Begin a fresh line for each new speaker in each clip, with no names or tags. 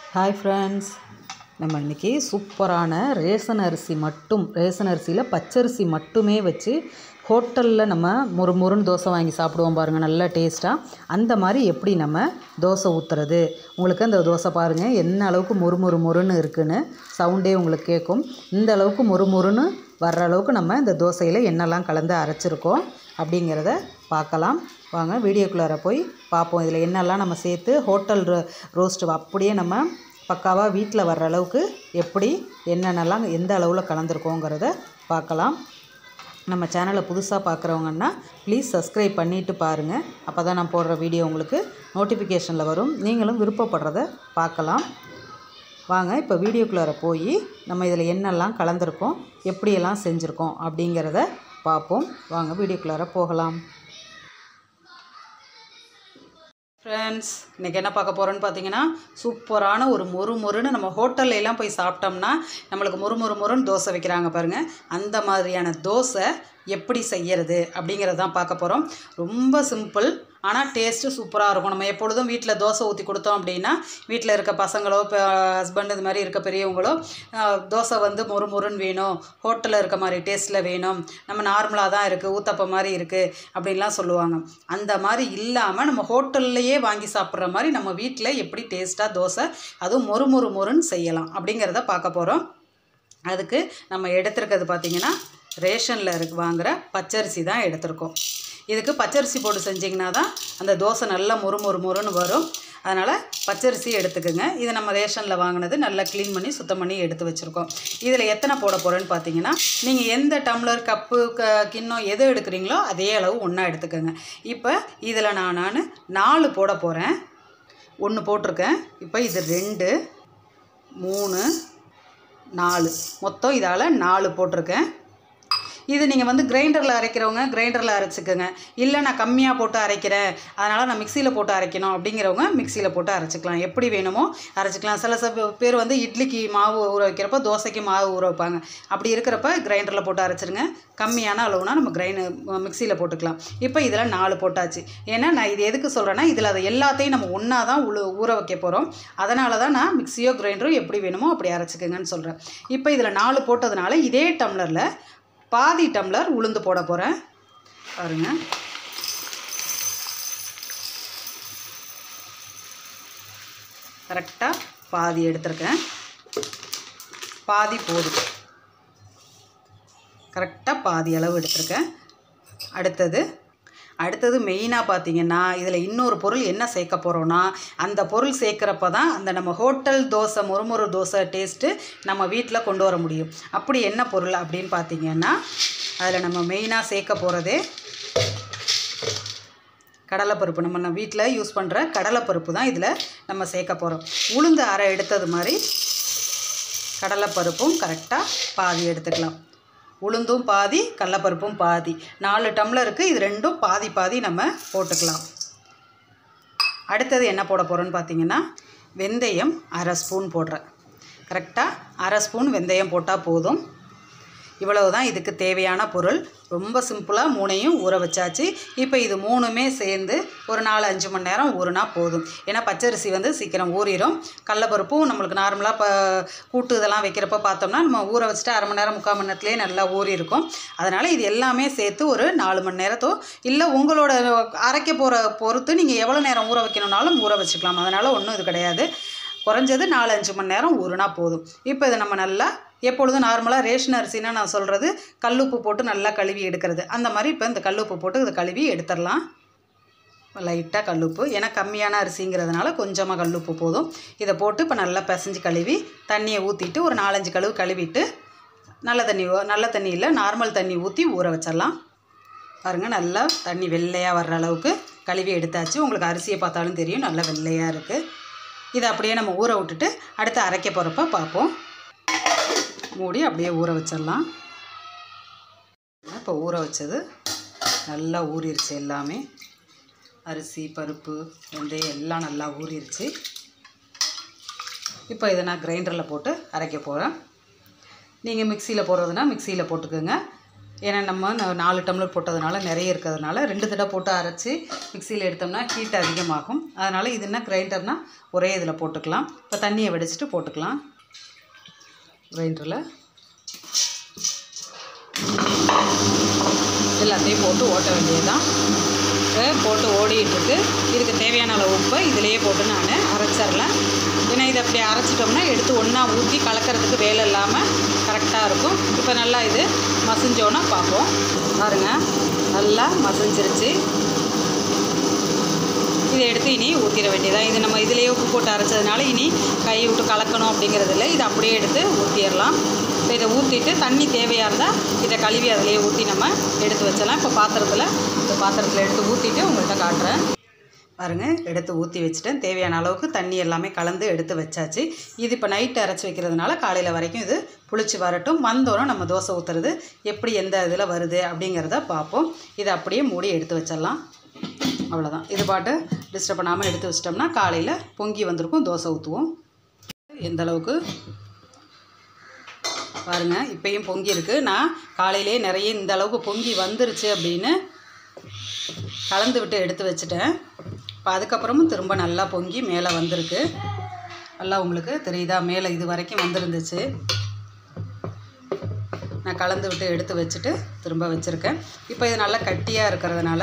hi friends நம்ம இன்றைக்கி சூப்பரான ரேசன் அரிசி மட்டும் ரேசன் அரிசியில் பச்சரிசி மட்டுமே வச்சு ஹோட்டலில் நம்ம முறு முருன்னு தோசை வாங்கி சாப்பிடுவோம் பாருங்கள் நல்லா டேஸ்ட்டாக அந்த மாதிரி எப்படி நம்ம தோசை ஊற்றுறது உங்களுக்கு அந்த தோசை பாருங்கள் என்ன அளவுக்கு முறு முறு முறுன்னு இருக்குன்னு சவுண்டே உங்களுக்கு கேட்கும் இந்த அளவுக்கு முறு முறுன்னு வர்ற அளவுக்கு நம்ம இந்த தோசையில் என்னெல்லாம் கலந்து அரைச்சிருக்கோம் அப்படிங்கிறத பார்க்கலாம் வாங்க வீடியோக்குள்ளார போய் பார்ப்போம் இதில் என்னெல்லாம் நம்ம சேர்த்து ஹோட்டல் ரோ ரோஸ்ட் அப்படியே நம்ம பக்காவாக வீட்டில் வர்ற அளவுக்கு எப்படி என்னென்னலாம் எந்த அளவில் கலந்துருக்கோங்கிறத பார்க்கலாம் நம்ம சேனலை புதுசாக பார்க்குறவங்கன்னா ப்ளீஸ் சப்ஸ்கிரைப் பண்ணிவிட்டு பாருங்கள் அப்போ தான் நான் போடுற வீடியோ உங்களுக்கு நோட்டிஃபிகேஷனில் வரும் நீங்களும் விருப்பப்படுறத பார்க்கலாம் வாங்க இப்போ வீடியோக்குள்ளார போய் நம்ம இதில் என்னெல்லாம் கலந்துருக்கோம் எப்படியெல்லாம் செஞ்சுருக்கோம் அப்படிங்கிறத பார்ப்போம் வாங்க வீடியோக்குள்ளார போகலாம் ஃப்ரெண்ட்ஸ் இன்றைக்கி என்ன பார்க்க போகிறோன்னு பார்த்தீங்கன்னா சூப்பரான ஒரு மொறு மொறுன்னு நம்ம ஹோட்டல்ல எல்லாம் போய் சாப்பிட்டோம்னா நம்மளுக்கு மொறு மொறு மொறுன்னு தோசை வைக்கிறாங்க பாருங்கள் அந்த மாதிரியான தோசை எப்படி செய்யறது அப்படிங்கிறத தான் பார்க்க போகிறோம் ரொம்ப சிம்பிள் ஆனால் டேஸ்ட்டு சூப்பராக இருக்கும் நம்ம எப்பொழுதும் வீட்டில் தோசை ஊற்றி கொடுத்தோம் அப்படின்னா வீட்டில் இருக்க பசங்களோ இப்போ ஹஸ்பண்ட் இது மாதிரி இருக்க பெரியவங்களோ ஆஹ், தோசை வந்து மொறு மொறுன்னு வேணும் ஹோட்டலில் இருக்க மாதிரி டேஸ்ட்டில் வேணும் நம்ம நார்மலாக தான் இருக்குது ஊத்தப்பம் மாதிரி இருக்குது அப்படின்லாம் சொல்லுவாங்க அந்த மாதிரி இல்லாமல் நம்ம ஹோட்டல்லையே வாங்கி சாப்பிட்ற மாதிரி நம்ம வீட்டில் எப்படி டேஸ்ட்டாக தோசை அதுவும் மொறு மொறு மொறுன்னு செய்யலாம் அப்படிங்கிறத பார்க்க போகிறோம் அதுக்கு நம்ம எடுத்துருக்கிறது பார்த்திங்கன்னா ரேஷனில் இருக்கு வாங்குகிற பச்சரிசி தான் எடுத்திருக்கோம் இதுக்கு பச்சரிசி போட்டு செஞ்சிங்கன்னா தான் அந்த தோசை நல்லா மொறு மொறு மொறுன்னு வரும் அதனால் பச்சரிசி எடுத்துக்கோங்க இதை நம்ம ரேஷனில் வாங்கினது நல்லா க்ளீன் பண்ணி சுத்தம் பண்ணி எடுத்து வச்சுருக்கோம் இதில் எத்தனை போட போகிறேன்னு பார்த்தீங்கன்னா நீங்கள் எந்த டம்ளர் கப்பு க கிண்ணம் எது எடுக்கிறீங்களோ அதே அளவு ஒன்றா எடுத்துக்கோங்க இப்போ இதில் நான் நான் நாலு போட போகிறேன் ஒன்று போட்டிருக்கேன் இப்போ இது ரெண்டு மூணு நாலு மொத்தம் இதால் நாலு போட்டிருக்கேன் இது நீங்கள் வந்து கிரைண்டரில் அரைக்கிறவங்க கிரைண்டரில் அரைச்சிக்கோங்க இல்லை நான் கம்மியாக போட்டு அரைக்கிறேன் அதனால் நான் மிக்சியில் போட்டு அரைக்கணும் அப்படிங்கிறவங்க மிக்சியில் போட்டு அரைச்சிக்கலாம் எப்படி வேணுமோ அரைச்சிக்கலாம் சில சில பேர் வந்து இட்லிக்கு மாவு ஊற வைக்கிறப்ப தோசைக்கு மாவு ஊற வைப்பாங்க அப்படி இருக்கிறப்ப கிரைண்டரில் போட்டு அரைச்சிருங்க கம்மியான அளவுனா நம்ம கிரைண்டர் மிக்சியில் போட்டுக்கலாம் இப்போ இதில் நாலு போட்டாச்சு ஏன்னா நான் இது எதுக்கு சொல்கிறேன்னா இதில் அதை எல்லாத்தையும் நம்ம ஒன்றா தான் உழு ஊற வைக்க போகிறோம் அதனால தான் நான் மிக்சியோ கிரைண்டரோ எப்படி வேணுமோ அப்படி அரைச்சிக்கோங்கன்னு சொல்கிறேன் இப்போ இதில் நாலு போட்டதுனால இதே டம்ளரில் பாதி டம்ளர் உளுந்து போட போகிறேன் பாருங்க கரெக்டாக பாதி எடுத்திருக்கேன் பாதி போதும் கரெக்டாக பாதி அளவு எடுத்திருக்கேன் அடுத்தது அடுத்தது மெயினாக பார்த்தீங்கன்னா இதில் இன்னொரு பொருள் என்ன சேர்க்க போகிறோன்னா அந்த பொருள் சேர்க்குறப்ப தான் அந்த நம்ம ஹோட்டல் தோசை முறுமுறு தோசை டேஸ்ட்டு நம்ம வீட்டில் கொண்டு வர முடியும் அப்படி என்ன பொருள் அப்படின்னு பார்த்தீங்கன்னா அதில் நம்ம மெயினாக சேர்க்க போகிறதே கடலைப்பருப்பு நம்ம நம்ம வீட்டில் யூஸ் பண்ணுற கடலைப்பருப்பு தான் இதில் நம்ம சேர்க்க போகிறோம் உளுந்து அரை எடுத்தது மாதிரி கடலைப்பருப்பும் கரெக்டாக பாதி எடுத்துக்கலாம் உளுந்தும் பாதி கடலப்பருப்பும் பாதி நாலு டம்ளருக்கு இது ரெண்டும் பாதி பாதி நம்ம போட்டுக்கலாம் அடுத்தது என்ன போட போகிறோன்னு பார்த்தீங்கன்னா வெந்தயம் அரை ஸ்பூன் போடுறேன் கரெக்டாக அரை ஸ்பூன் வெந்தயம் போட்டால் போதும் இவ்வளவு தான் இதுக்கு தேவையான பொருள் ரொம்ப சிம்பிளாக மூணையும் ஊற வச்சாச்சு இப்போ இது மூணுமே சேர்ந்து ஒரு நாலு அஞ்சு மணி நேரம் ஊறுனா போதும் ஏன்னா பச்சரிசி வந்து சீக்கிரம் ஊறிடும் கடலப்பருப்பும் நம்மளுக்கு நார்மலாக இப்போ கூட்டு இதெல்லாம் வைக்கிறப்ப பார்த்தோம்னா நம்ம ஊற வச்சுட்டு அரை மணி நேரம் முக்கால் மணி நேரத்துலேயே நல்லா ஊறி இருக்கும் அதனால் இது எல்லாமே சேர்த்து ஒரு நாலு மணி நேரத்தோ இல்லை உங்களோட அரைக்க போகிற பொறுத்து நீங்கள் எவ்வளோ நேரம் ஊற வைக்கணுன்னாலும் ஊற வச்சுக்கலாம் அதனால் ஒன்றும் இது கிடையாது குறைஞ்சது நாலு அஞ்சு மணி நேரம் ஊறுனா போதும் இப்போ இதை நம்ம நல்லா எப்பொழுதும் நார்மலாக ரேஷன் அரிசினா நான் சொல்கிறது கல்லுப்பு போட்டு நல்லா கழுவி எடுக்கிறது அந்த மாதிரி இப்போ இந்த கல்லுப்பு போட்டு இதை கழுவி எடுத்துடலாம் லைட்டாக கல்லுப்பு ஏன்னா கம்மியான அரிசிங்கிறதுனால கொஞ்சமாக கல்லுப்பு போதும் இதை போட்டு இப்போ நல்லா பிசைஞ்சு கழுவி தண்ணியை ஊற்றிட்டு ஒரு நாலஞ்சு கழுவு கழுவிட்டு நல்ல தண்ணி ஊ- நல்ல தண்ணி இல்லை நார்மல் தண்ணி ஊற்றி ஊற வச்சிடலாம் பாருங்கள் நல்லா தண்ணி வெள்ளையாக வர்ற அளவுக்கு கழுவி எடுத்தாச்சு உங்களுக்கு அரிசியை பார்த்தாலும் தெரியும் நல்லா வெள்ளையாக இருக்குது இதை அப்படியே நம்ம ஊற விட்டுட்டு அடுத்து அரைக்க போகிறப்ப பார்ப்போம் மூடி அப்படியே ஊற வச்சிடலாம் இப்போ ஊற வச்சது நல்லா ஊறிடுச்சு எல்லாமே அரிசி பருப்பு வெந்தயம் எல்லாம் நல்லா ஊறிடுச்சு இப்போ இதை நான் கிரைண்டரில் போட்டு அரைக்க போகிறேன் நீங்கள் மிக்சியில் போடுறதுனா மிக்சியில் போட்டுக்கோங்க ஏன்னா நம்ம நா- நாலு டம்ளர் போட்டதுனால நிறைய இருக்கிறதுனால ரெண்டு தடவை போட்டு அரைச்சி மிக்சியில் எடுத்தோம்னா ஹீட் அதிகமாகும் அதனால் இது என்ன கிரைண்டர்னால் ஒரே இதில் போட்டுக்கலாம் இப்போ தண்ணியை வடிச்சிட்டு போட்டுக்கலாம் கிரைண்டரில் எல்லாத்தையும் போட்டு ஓட்ட வேண்டியதுதான் இப்போ போட்டு ஓடிட்டு இருக்கு இதுக்கு தேவையான அளவு உப்பை இதிலேயே போட்டு நான் அரைச்சிடலாம் ஏன்னா இதை அப்படி அரைச்சிட்டோம்னா எடுத்து ஒன்றா ஊற்றி கலக்கிறதுக்கு வேலை இல்லாமல் கரெக்டாக இருக்கும் இப்போ நல்லா இது மசிஞ்சோன்னா பார்ப்போம் பாருங்கள் நல்லா மசிஞ்சிருச்சு இதை எடுத்து இனி ஊற்றிட வேண்டியதான் இது நம்ம இதிலேயே உப்பு போட்டு அரைச்சதுனால இனி கை விட்டு கலக்கணும் அப்படிங்கிறது இல்லை இதை அப்படியே எடுத்து ஊற்றிடலாம் இப்போ இதை ஊற்றிட்டு தண்ணி தேவையாக இருந்தால் இதை கழுவி அதிலேயே ஊற்றி நம்ம எடுத்து வச்சிடலாம் இப்போ பாத்திரத்தில் இந்த பாத்திரத்தில் எடுத்து ஊற்றிட்டு உங்கள்கிட்ட காட்டுறேன் பாருங்கள் எடுத்து ஊற்றி வச்சுட்டேன் தேவையான அளவுக்கு தண்ணி எல்லாமே கலந்து எடுத்து வச்சாச்சு இது இப்போ நைட்டு அரைச்சி வைக்கிறதுனால காலையில் வரைக்கும் இது புளிச்சு வரட்டும் வந்தோரம் நம்ம தோசை ஊற்றுறது எப்படி எந்த இதில் வருது அப்படிங்கிறத பார்ப்போம் இதை அப்படியே மூடி எடுத்து வச்சிடலாம் அவ்வளோதான் இது பாட்டு டிஸ்டர்ப் பண்ணாமல் எடுத்து வச்சிட்டோம்னா காலையில் பொங்கி வந்திருக்கும் தோசை ஊற்றுவோம் எந்த அளவுக்கு பாருங்கள் இப்பயும் பொங்கி இருக்கு நான் காலையிலே நிறைய இந்த அளவுக்கு பொங்கி வந்துருச்சு அப்படின்னு கலந்து விட்டு எடுத்து வச்சுட்டேன் இப்போ அதுக்கப்புறமும் திரும்ப நல்லா பொங்கி மேலே வந்திருக்கு நல்லா உங்களுக்கு தெரியுதா மேலே இது வரைக்கும் வந்திருந்துச்சு நான் கலந்து விட்டு எடுத்து வச்சுட்டு திரும்ப வச்சுருக்கேன் இப்போ இது நல்லா கட்டியாக இருக்கிறதுனால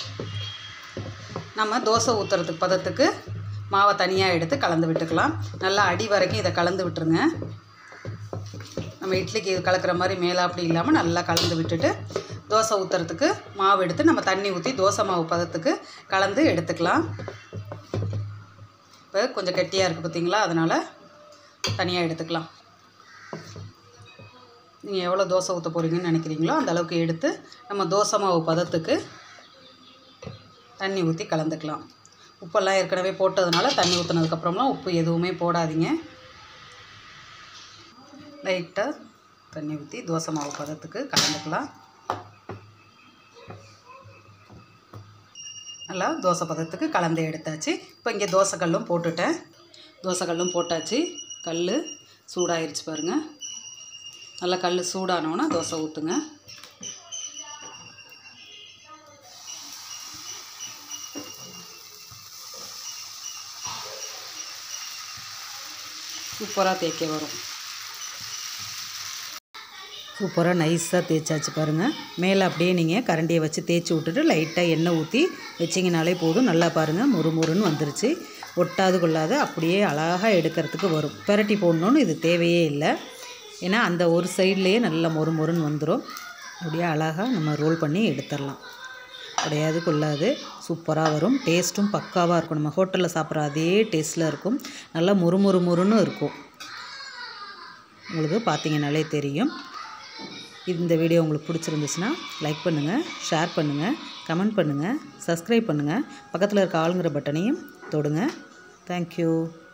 நம்ம தோசை ஊற்றுறதுக்கு பதத்துக்கு மாவை தனியாக எடுத்து கலந்து விட்டுக்கலாம் நல்லா அடி வரைக்கும் இதை கலந்து விட்டுருங்க நம்ம இட்லிக்கு கலக்கிற மாதிரி மேலே அப்படி இல்லாமல் நல்லா கலந்து விட்டுட்டு தோசை ஊற்றுறதுக்கு மாவு எடுத்து நம்ம தண்ணி ஊற்றி தோசை மாவு பதத்துக்கு கலந்து எடுத்துக்கலாம் இப்போ கொஞ்சம் கெட்டியாக இருக்குது பார்த்தீங்களா அதனால் தனியாக எடுத்துக்கலாம் நீங்கள் எவ்வளோ தோசை ஊற்ற போகிறீங்கன்னு நினைக்கிறீங்களோ அந்த அளவுக்கு எடுத்து நம்ம தோசை மாவு பதத்துக்கு தண்ணி ஊற்றி கலந்துக்கலாம் உப்பெல்லாம் ஏற்கனவே போட்டதுனால தண்ணி ஊற்றுனதுக்கப்புறம்லாம் உப்பு எதுவுமே போடாதீங்க லைட்டாக தண்ணி ஊற்றி தோசை மாவு பதத்துக்கு கலந்துக்கலாம் நல்லா தோசை பதத்துக்கு கலந்து எடுத்தாச்சு இப்போ இங்கே தோசை கல்லும் போட்டுட்டேன் தோசை கல்லும் போட்டாச்சு கல் சூடாயிருச்சு பாருங்கள் நல்லா கல் சூடானோன்னா தோசை ஊற்றுங்க சூப்பராக தேய்க்க வரும் சூப்பராக நைஸாக தேய்ச்சாச்சு பாருங்கள் மேலே அப்படியே நீங்கள் கரண்டியை வச்சு தேய்ச்சி விட்டுட்டு லைட்டாக எண்ணெய் ஊற்றி வச்சிங்கனாலே போதும் நல்லா பாருங்கள் மொறு மொறுன்னு வந்துருச்சு ஒட்டாது கொள்ளாது அப்படியே அழகாக எடுக்கிறதுக்கு வரும் பெரட்டி போடணுன்னு இது தேவையே இல்லை ஏன்னா அந்த ஒரு சைட்லேயே நல்லா மொறு மொறுன்னு வந்துடும் அப்படியே அழகாக நம்ம ரோல் பண்ணி எடுத்துடலாம் உடையாது கொள்ளாது சூப்பராக வரும் டேஸ்ட்டும் பக்காவாக இருக்கும் நம்ம ஹோட்டலில் சாப்பிட்ற அதே டேஸ்ட்டில் இருக்கும் நல்லா மொறு மொறு மொறுன்னு இருக்கும் உங்களுக்கு பார்த்தீங்கனாலே தெரியும் இந்த வீடியோ உங்களுக்கு பிடிச்சிருந்துச்சுன்னா லைக் பண்ணுங்கள் ஷேர் பண்ணுங்கள் கமெண்ட் பண்ணுங்கள் சப்ஸ்கிரைப் பண்ணுங்கள் பக்கத்தில் இருக்க ஆளுங்கிற பட்டனையும் தொடுங்க தேங்க்யூ